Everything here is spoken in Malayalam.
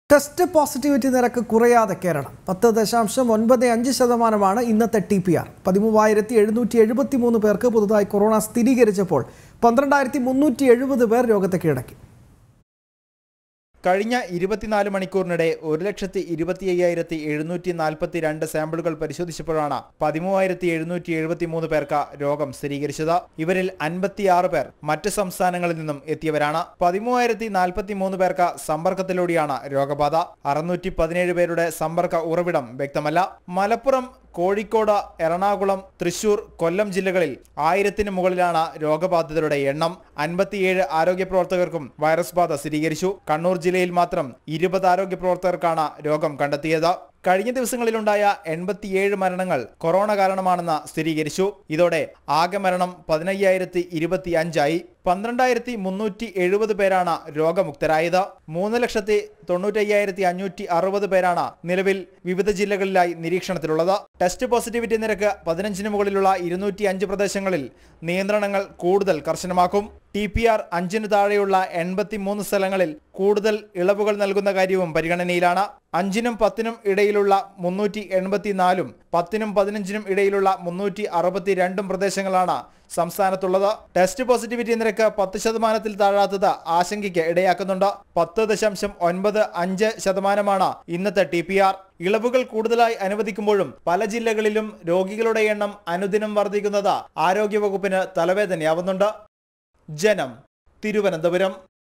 ടെസ്റ്റ് പോസിറ്റിവിറ്റി നിരക്ക് കുറയാതെ കേരളം പത്ത് ദശാംശം ഒൻപത് അഞ്ച് ശതമാനമാണ് ഇന്നത്തെ ടി പി ആർ പതിമൂവായിരത്തി എഴുന്നൂറ്റി എഴുപത്തി മൂന്ന് പേർക്ക് പുതുതായി കൊറോണ സ്ഥിരീകരിച്ചപ്പോൾ പന്ത്രണ്ടായിരത്തി മുന്നൂറ്റി എഴുപത് പേർ രോഗത്തെ കീഴടക്കി കഴിഞ്ഞ ഇരുപത്തിനാല് മണിക്കൂറിനിടെ ഒരു ലക്ഷത്തി ഇരുപത്തി അയ്യായിരത്തി എഴുന്നൂറ്റി നാൽപ്പത്തി രണ്ട് സാമ്പിളുകൾ പരിശോധിച്ചപ്പോഴാണ് പതിമൂവായിരത്തി എഴുന്നൂറ്റി എഴുപത്തി മൂന്ന് പേർക്ക് രോഗം സ്ഥിരീകരിച്ചത് ഇവരിൽ അൻപത്തിയാറ് പേർ മറ്റ് സംസ്ഥാനങ്ങളിൽ നിന്നും എത്തിയവരാണ് പതിമൂവായിരത്തി നാൽപ്പത്തി മൂന്ന് പേർക്ക് സമ്പർക്കത്തിലൂടെയാണ് രോഗബാധ അറുന്നൂറ്റി പതിനേഴ് പേരുടെ സമ്പർക്ക ഉറവിടം വ്യക്തമല്ല മലപ്പുറം കോഴിക്കോട് എറണാകുളം തൃശൂർ കൊല്ലം ജില്ലകളിൽ ആയിരത്തിന് മുകളിലാണ് രോഗബാധിതരുടെ എണ്ണം അൻപത്തിയേഴ് ആരോഗ്യ പ്രവർത്തകർക്കും വൈറസ് ബാധ സ്ഥിരീകരിച്ചു കണ്ണൂർ ജില്ലയിൽ മാത്രം ഇരുപത് ആരോഗ്യ പ്രവർത്തകർക്കാണ് രോഗം കണ്ടെത്തിയത് കഴിഞ്ഞ ദിവസങ്ങളിലുണ്ടായ എൺപത്തിയേഴ് മരണങ്ങൾ കൊറോണ കാരണമാണെന്ന് സ്ഥിരീകരിച്ചു ഇതോടെ ആകെ മരണം പതിനയ്യായിരത്തി ഇരുപത്തി അഞ്ചായി പന്ത്രണ്ടായിരത്തി മുന്നൂറ്റി എഴുപത് പേരാണ് രോഗമുക്തരായത് മൂന്ന് ലക്ഷത്തി തൊണ്ണൂറ്റയ്യായിരത്തി അഞ്ഞൂറ്റി അറുപത് പേരാണ് നിലവിൽ വിവിധ ജില്ലകളിലായി നിരീക്ഷണത്തിലുള്ളത് ടെസ്റ്റ് പോസിറ്റിവിറ്റി നിരക്ക് പതിനഞ്ചിന് മുകളിലുള്ള ഇരുന്നൂറ്റി അഞ്ച് പ്രദേശങ്ങളിൽ നിയന്ത്രണങ്ങൾ കൂടുതൽ കർശനമാക്കും ടി പി ആർ അഞ്ചിന് താഴെയുള്ള എൺപത്തി മൂന്ന് സ്ഥലങ്ങളിൽ കൂടുതൽ ഇളവുകൾ നൽകുന്ന കാര്യവും പരിഗണനയിലാണ് അഞ്ചിനും പത്തിനും ഇടയിലുള്ള മുന്നൂറ്റി എൺപത്തിനാലും പത്തിനും പതിനഞ്ചിനും ഇടയിലുള്ള മുന്നൂറ്റി അറുപത്തി രണ്ടും പ്രദേശങ്ങളാണ് സംസ്ഥാനത്തുള്ളത് ടെസ്റ്റ് പോസിറ്റിവിറ്റി നിരക്ക് പത്ത് ശതമാനത്തിൽ താഴാത്തത് ആശങ്കയ്ക്ക് ഇടയാക്കുന്നുണ്ട് പത്ത് ദശാംശം ഒൻപത് അഞ്ച് ശതമാനമാണ് ഇന്നത്തെ ടി പി ആർ ഇളവുകൾ കൂടുതലായി അനുവദിക്കുമ്പോഴും പല ജില്ലകളിലും രോഗികളുടെ എണ്ണം അനുദിനം വർദ്ധിക്കുന്നത് ആരോഗ്യവകുപ്പിന് തലവേദനയാവുന്നുണ്ട് ജനം തിരുവനന്തപുരം